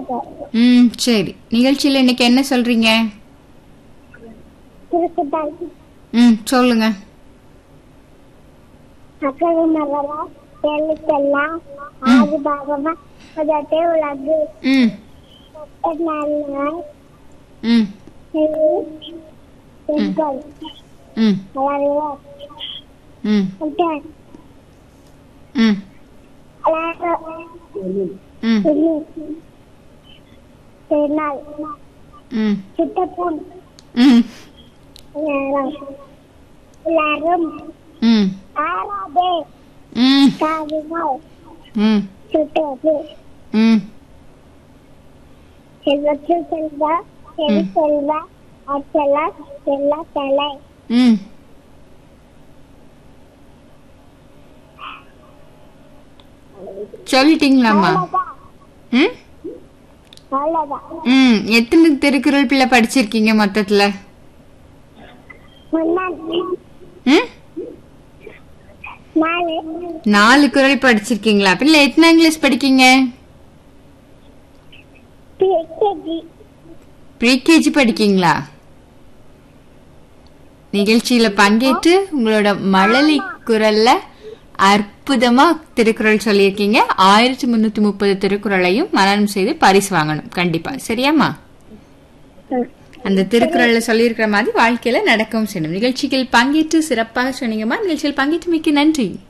சொல்றேன் ம் சரி நிகழ்ச்சியில இன்னைக்கு என்ன சொல்றீங்க திருக்குறள் ம் சொல்லுங்க அக்கறை மகளா எழுத்தெல்லாம் ஆதி பாகமா அதே உலகு ம் நாள் ம் பெண்கள் ம் வளருவோம் ம் ம் ம் திருநாள் ம் சித்தப்பூன் ம் எல்லாரும் ம் ஆறாதே ம் காவினால் ம் சுட்டது ம் செல்வத்து செல்வ செல் செல்வ அச்சல செல்ல தலை ம் சொல்லிட்டீங்களாம்மா அவ்வளவுதான் ம் அவ்வளவுதான் ம் எத்தனை திருக்குறள் பிள்ளை படிச்சிருக்கீங்க மொத்தத்துல முன்னாடி ம் நாலு நாலு குறள் படிச்சிருக்கீங்களா பிள்ளை எத்தனை இங்கிலீஷ் படிக்கீங்க பிகேஜி ப்ரீகேஜி படிக்கீங்களா நிகழ்ச்சியில பங்கேற்று உங்களோட மழலை குரல்ல அற்புதமா திருக்குறள் சொல்லியிருக்கீங்க ஆயிரத்தி முன்னூத்தி முப்பது திருக்குறளையும் மனனம் செய்து பரிசு வாங்கணும் கண்டிப்பா சரியாம்மா அந்த திருக்குறள்ல சொல்லியிருக்கிற மாதிரி வாழ்க்கையில நடக்கவும் செய்யணும் நிகழ்ச்சியில் பங்கேற்று சிறப்பாக சொன்னீங்கம்மா நிகழ்ச்சியில் பங்கேற்று மிக்க நன்றி